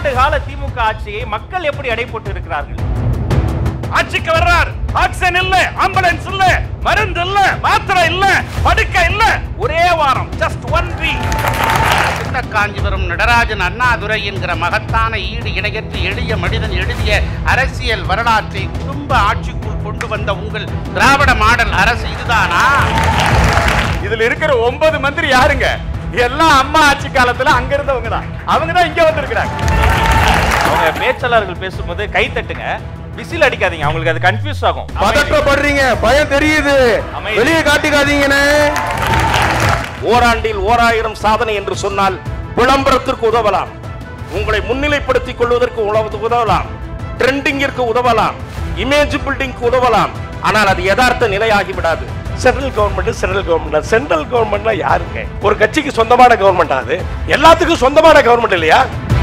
ஆண்டு கால திமுக ஆட்சியை மக்கள் எப்படி எடை போட்டு இருக்கிறார்கள் ஆட்சிக்கு வர்றார் ஆக்சிஜன் இல்ல ஆம்புலன்ஸ் இல்ல மருந்து இல்ல மாத்திரை இல்ல படுக்கை இல்ல ஒரே வாரம் ஜஸ்ட் ஒன் வீக் சித்த காஞ்சிபுரம் நடராஜன் அண்ணாதுரை என்கிற மகத்தான ஈடு இணையற்ற எளிய மனிதன் எழுதிய அரசியல் வரலாற்றை குடும்ப ஆட்சிக்குள் கொண்டு வந்த உங்கள் திராவிட மாடல் அரசு இதுதானா இதுல இருக்கிற ஒன்பது மந்திரி யாருங்க எல்லாம் அம்மா ஆட்சி காலத்துல அங்க இருந்தவங்க தான் அவங்க தான் இங்க வந்திருக்கிறாங்க அவங்க பேச்சாளர்கள் பேசும்போது கை தட்டுங்க விசில் அடிக்காதீங்க அவங்களுக்கு அது கன்ஃபியூஸ் ஆகும் பதற்றப்படுறீங்க பயம் தெரியுது அமைதி. வெளியே காட்டிக்காதீங்கண்ணே ஓராண்டில் ஓராயிரம் சாதனை என்று சொன்னால் விளம்பரத்திற்கு உதவலாம் உங்களை முன்னிலைப்படுத்திக் கொள்வதற்கு உழவு- உதவலாம் ட்ரெண்டிங்கிற்கு உதவலாம் இமேஜ் பில்டிங்க்கு உதவலாம் ஆனால் அது யதார்த்த நிலையாகி விடாது central government central government central கவர்மெண்ட்னா யாருங்க ஒரு கட்சிக்கு சொந்தமான கவர்மெண்ட் அது எல்லாத்துக்கும் சொந்தமான கவர்மெண்ட் இல்லையா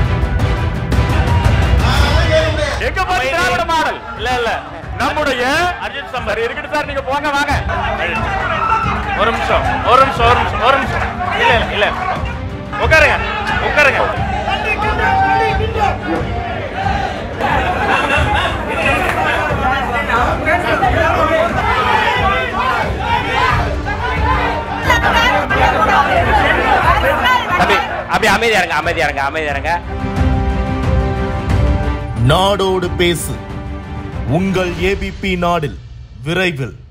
எங்க போய் திராவிட மாடல் இல்ல இல்ல நம்முடைய அர்ஜுன் சம்பத் சரி இருக்கட்டும் சார் நீங்க போங்க வாங்க ஒரு நிமிஷம் ஒரு நிமிஷம் ஒரு நிமிஷம் ஒரு நிமிஷம் இல்ல இல்ல இல்ல உட்காருங்க உட்காருங்க அப்படி அப்படி அமைதியா இருங்க அமைதியா இருங்க அமைதியா இருங்க நாடோடு பேசு உங்கள் ஏபிபி நாடில் விரைவில்